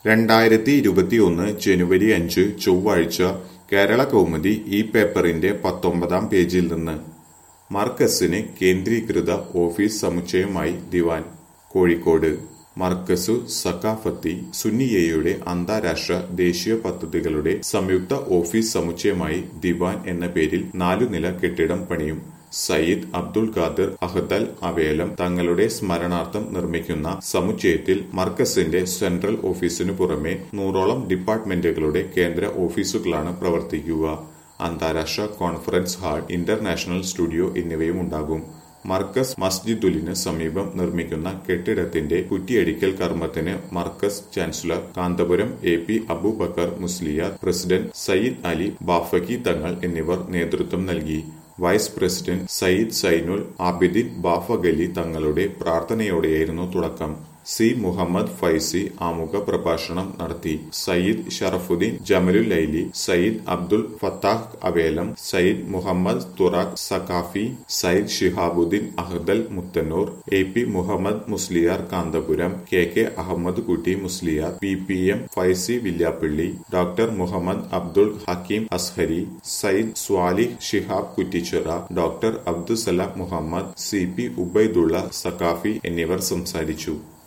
രണ്ടായിരത്തി ഇരുപത്തിയൊന്ന് ജനുവരി അഞ്ച് ചൊവ്വാഴ്ച കേരള കൗമുദി ഈ പേപ്പറിന്റെ പത്തൊമ്പതാം പേജിൽ നിന്ന് മർക്കസിന് കേന്ദ്രീകൃത ഓഫീസ് സമുച്ചയമായി ദിവാൻ കോഴിക്കോട് മർക്കസു സക്കാഫത്തി സുന്നിയയുടെ അന്താരാഷ്ട്ര ദേശീയ പദ്ധതികളുടെ സംയുക്ത ഓഫീസ് സമുച്ചയമായി ദിവാൻ എന്ന പേരിൽ നാലുനില കെട്ടിടം പണിയും സയ്യിദ് അബ്ദുൽ ഖാദിർ അഹ്ദൽ അവേലം തങ്ങളുടെ സ്മരണാർത്ഥം നിർമ്മിക്കുന്ന സമുച്ചയത്തിൽ മർക്കസിന്റെ സെൻട്രൽ ഓഫീസിനു പുറമെ നൂറോളം ഡിപ്പാർട്ട്മെന്റുകളുടെ കേന്ദ്ര ഓഫീസുകളാണ് പ്രവർത്തിക്കുക അന്താരാഷ്ട്ര കോൺഫറൻസ് ഹാൾ ഇന്റർനാഷണൽ സ്റ്റുഡിയോ എന്നിവയും ഉണ്ടാകും മർക്കസ് മസ്ജിദുലിന് സമീപം നിർമ്മിക്കുന്ന കെട്ടിടത്തിന്റെ കുറ്റിയടിക്കൽ കർമ്മത്തിന് Markaz chancellor Kanthapuram A P Aboobacker Musliyar president Sayyid Ali Bafaqi Thangal എന്നിവർ നേതൃത്വം നൽകി വൈസ് പ്രസിഡന്റ് സയ്യിദ് സൈനുൽ ആബിദിൻ ബാഫഗലി തങ്ങളുടെ പ്രാർത്ഥനയോടെയായിരുന്നു തുടക്കം സി മുഹമ്മദ് ഫൈസി ആമുഖ പ്രഭാഷണം നടത്തി Sayyid Sharafuddeen Jamalul Laili Sayyid Abdul Fattah Avelam Sayyid Muhammad Thurakh Saqafi Sayyid Shihabuddeen Ahdal Muthannoor A P Muhammad Musliyar Kanthapuram K K Ahmed Kutty Musliyar P P M Faizi Villiappally doctor Muhammad Abdul Hakeem Azhari Sayyid Swalih Shihab Kuttichira doctor Abdussalam Muhammad C P Ubaidulla Saqafi എന്നിവർ സംസാരിച്ചു